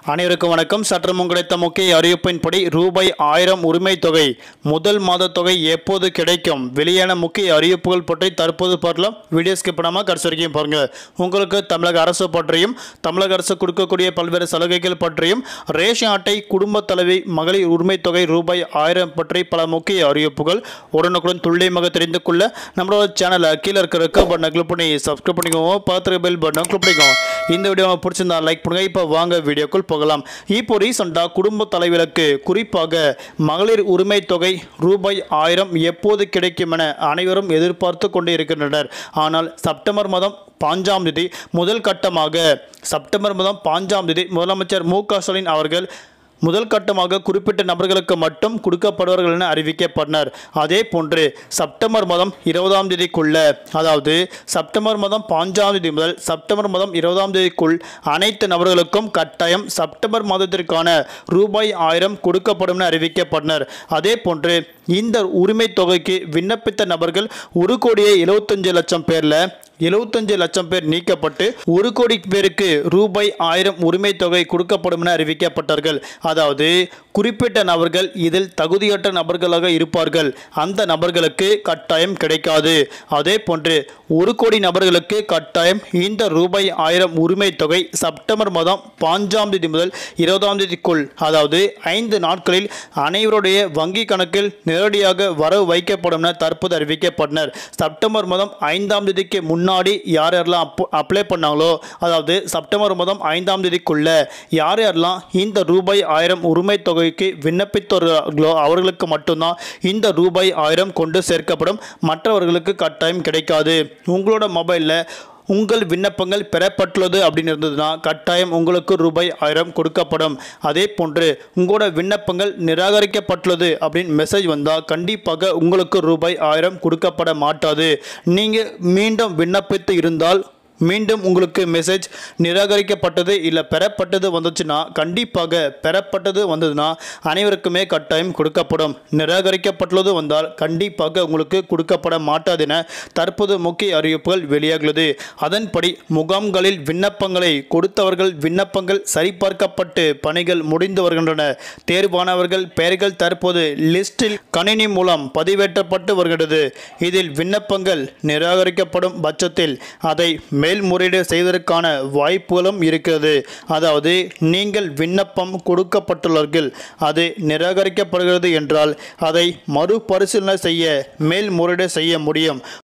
அனைவருக்கும் வணக்கம் சற்று முன் கிடைத்த முக்கிய அறிவிப்பின்படி ரூபாய் ஆயிரம் உரிமை தொகை முதல் மாத தொகை எப்போது கிடைக்கும் வெளியான முக்கிய அறிவிப்புகள் பற்றி தற்போது பார்க்கலாம் வீடியோ ஸ்கிப் பண்ணாமல் கடைசி வரைக்கும் பாருங்க உங்களுக்கு தமிழக அரசு பற்றியும் தமிழக அரசு கொடுக்கக்கூடிய பல்வேறு சலுகைகள் பற்றியும் ரேஷன் அட்டை குடும்ப தலைவி மகளிர் உரிமை தொகை ரூபாய் ஆயிரம் பற்றி பல முக்கிய அறிவிப்புகள் உடனுக்குடன் துல்லியமாக தெரிந்து கொள்ள நம்மளோட சேனலை கீழே இருக்கிற ரெக்க பட்டனை கிளிக் பண்ணி சப்ஸ்கிரைப் பண்ணிக்கோங்க பார்த்துருக்க பெல் பட்டனை கிளிக் பண்ணிக்கோங்க இந்த வீடியோ உங்களுக்கு பிடிச்சிருந்தா லைக் பண்ணுங்க இப்போ வாங்க வீடியோக்குள் போகலாம் இப்போ ரீசெண்டாக குடும்ப தலைவர்களுக்கு குறிப்பாக மகளிர் உரிமை தொகை ரூபாய் ஆயிரம் எப்போது கிடைக்கும் என அனைவரும் எதிர்பார்த்து கொண்டு இருக்கின்றனர் ஆனால் செப்டம்பர் மாதம் பாஞ்சாம் தேதி முதல் கட்டமாக செப்டம்பர் மாதம் பாஞ்சாம் தேதி முதலமைச்சர் மு க ஸ்டாலின் அவர்கள் முதல் கட்டமாக குறிப்பிட்ட நபர்களுக்கு மட்டும் கொடுக்கப்படுவார்கள் என அறிவிக்கப்பட்டனர் அதே போன்று செப்டம்பர் மாதம் இருபதாம் தேதிக்குள்ள அதாவது செப்டம்பர் மாதம் பாஞ்சாம் தேதி முதல் செப்டம்பர் மாதம் இருபதாம் தேதிக்குள் அனைத்து நபர்களுக்கும் கட்டாயம் செப்டம்பர் மாதத்திற்கான ரூபாய் ஆயிரம் கொடுக்கப்படும் என அறிவிக்கப்பட்டனர் அதே போன்று இந்த உரிமை தொகைக்கு விண்ணப்பித்த நபர்கள் ஒரு கோடியே எழுபத்தஞ்சு லட்சம் பேர்ல எழுபத்தஞ்சு லட்சம் பேர் நீக்கப்பட்டு ஒரு கோடி பேருக்கு ரூபாய் ஆயிரம் உரிமை தொகை கொடுக்கப்படும் என அறிவிக்கப்பட்டார்கள் அதாவது குறிப்பிட்ட நபர்கள் இதில் தகுதியற்ற நபர்களாக இருப்பார்கள் அந்த நபர்களுக்கு கட்டாயம் கிடைக்காது அதே போன்று ஒரு கோடி நபர்களுக்கு கட்டாயம் இந்த ரூபாய் ஆயிரம் உரிமை தொகை செப்டம்பர் மாதம் பாஞ்சாம் தேதி முதல் இருபதாம் தேதிக்குள் அதாவது ஐந்து நாட்களில் அனைவருடைய வங்கி கணக்கில் நேரடியாக வரவு வைக்கப்படும் என தற்போது அறிவிக்கப்பட்டனர் செப்டம்பர் மாதம் ஐந்தாம் தேதிக்கு முன்னாடி யார் யாரெல்லாம் அப் அப்ளை பண்ணாங்களோ அதாவது செப்டம்பர் மாதம் ஐந்தாம் தேதிக்குள்ள யார் யாரெல்லாம் இந்த ரூபாய் ஆயிரம் உரிமை தொகைக்கு விண்ணப்பித்தவர்களோ அவர்களுக்கு மட்டும்தான் இந்த ரூபாய் ஆயிரம் கொண்டு சேர்க்கப்படும் மற்றவர்களுக்கு கட்டாயம் கிடைக்காது உங்களோட மொபைலில் உங்கள் விண்ணப்பங்கள் பெறப்பட்டுள்ளது அப்படின்னு இருந்ததுன்னா கட்டாயம் உங்களுக்கு ரூபாய் ஆயிரம் கொடுக்கப்படும் அதே போன்று உங்களோட விண்ணப்பங்கள் நிராகரிக்கப்பட்டுள்ளது அப்படின்னு மெசேஜ் வந்தால் கண்டிப்பாக உங்களுக்கு ரூபாய் ஆயிரம் கொடுக்கப்பட மாட்டாது நீங்கள் மீண்டும் விண்ணப்பித்து இருந்தால் மீண்டும் உங்களுக்கு மெசேஜ் நிராகரிக்கப்பட்டது இல்லை பெறப்பட்டது வந்துச்சுன்னா கண்டிப்பாக பெறப்பட்டது வந்ததுன்னா அனைவருக்குமே கட்டாயம் கொடுக்கப்படும் நிராகரிக்கப்பட்டுள்ளது வந்தால் கண்டிப்பாக உங்களுக்கு கொடுக்கப்பட மாட்டாது என தற்போது முக்கிய அறிவிப்புகள் வெளியாகியுள்ளது அதன்படி முகாம்களில் விண்ணப்பங்களை கொடுத்தவர்கள் விண்ணப்பங்கள் சரிபார்க்கப்பட்டு பணிகள் முடிந்து வருகின்றன தேர்வானவர்கள் பெயர்கள் தற்போது லிஸ்டில் கணினி மூலம் பதிவேற்றப்பட்டு வருகிறது இதில் விண்ணப்பங்கள் நிராகரிக்கப்படும் பட்சத்தில் அதை மேல்முறையீடு செய்வதற்கான வாய்ப்புகளும் இருக்கிறது அதாவது நீங்கள் விண்ணப்பம் கொடுக்கப்பட்டுள்ளீர்கள் அது நிராகரிக்கப்படுகிறது என்றால் அதை மறுபரிசீலனை செய்ய மேல்முறையீடு செய்ய முடியும்